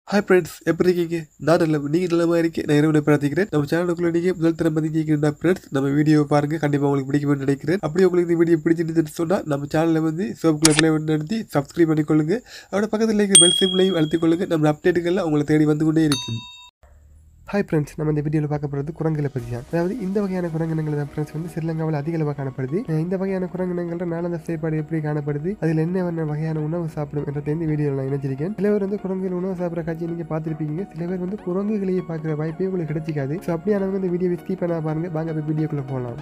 hi friends எப்படி இருக்கீங்க நான் நல்ல நீங்கள் நல்லமா இருக்கேன் நான் இரவு பிரார்த்திக்கிறேன் நம்ம சேனலுக்குள்ள நீங்கள் முதல் தரம் பதிஞ்சிக்கிற ஃப்ரெண்ட்ஸ் நம்ம வீடியோ பாருங்க கண்டிப்பாக உங்களுக்கு பிடிக்கும்னு நினைக்கிறேன் அப்படி உங்களுக்கு இந்த வீடியோ பிடிச்சிருந்துன்னு சொன்னால் நம்ம சேனலில் வந்து சோப்புக்குள்ள பிளே நடத்தி சப்ஸ்கிரைப் பண்ணிக்கொள்ளுங்க அதோட பக்கத்தில் இருக்க பெல் சிம்லையும் அழுத்திக் கொள்ளுங்க நம்ம அப்டேட்டுகள்லாம் உங்களை தேடி வந்து கொண்டே இருக்கும் ஹாய் ஃப்ரெண்ட்ஸ் நம்ம இந்த வீடியோவில் பார்க்க போகிறது குரங்குகளை பற்றி தான் அதாவது இந்த வகையான குரங்கினங்கள் தான் ஃப்ரெண்ட்ஸ் வந்து ஸ்ரீலங்காவில் அதிக அளவாக காணப்படுது அஹ் இந்த வகையான குரங்கினங்கள நாளந்த செயற்பாடு எப்படி காணப்படுது அதில் என்ன வண்ண வகையான உணவு சாப்பிடும் என்றதை இந்த வீடியோவில் நான் இணைச்சிருக்கேன் சில பேர் வந்து குரங்குகள் உணவு சாப்பிட்ற காட்சி நீங்கள் பார்த்துருப்பீங்க சில பேர் வந்து குரங்குகளையே பார்க்குற வாய்ப்பே உங்களுக்கு கிடைச்சிக்காது ஸோ அப்படியானவங்க இந்த வீடியோ ஸ்கிப் பண்ண பாருங்க வாங்க போய் வீடியோக்குள்ளே போகலாம்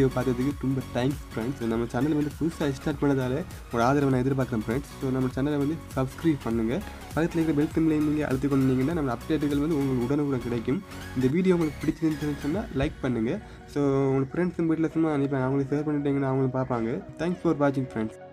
வீடியோ பார்த்ததுக்கு ரொம்ப தேங்க்ஸ் ஃப்ரெண்ட்ஸ் நம்ம சேனல் வந்து புதுசாக ஸ்டார்ட் பண்ணதால ஒரு ஆதரவை நான் எதிர்பார்க்குறேன் ஃப்ரெண்ட்ஸ் ஸோ நம்ம சேனலை வந்து சப்ஸ்கிரைப் பண்ணுங்கள் பக்கத்தில் இருக்கிற பெல் சிம்லையும் நீங்கள் அழுத்தி கொண்டீங்கன்னா நம்ம அப்டேட்டுகள் வந்து உங்களுக்கு உடனுக்குடன் கிடைக்கும் இந்த வீடியோ உங்களுக்கு பிடிச்சிருந்துச்சுன்னு சொன்னால் லைக் பண்ணுங்கள் ஸோ உங்களுக்கு ஃப்ரெண்ட்ஸும் வீட்டில் சும்மா அனுப்பிப்பாங்க அவங்களுக்கு ஷேர் பண்ணிட்டீங்கன்னா அவங்களும் பார்ப்பாங்க தேங்க்ஸ் ஃபார் வாட்சிங் ஃப்ரெண்ட்ஸ்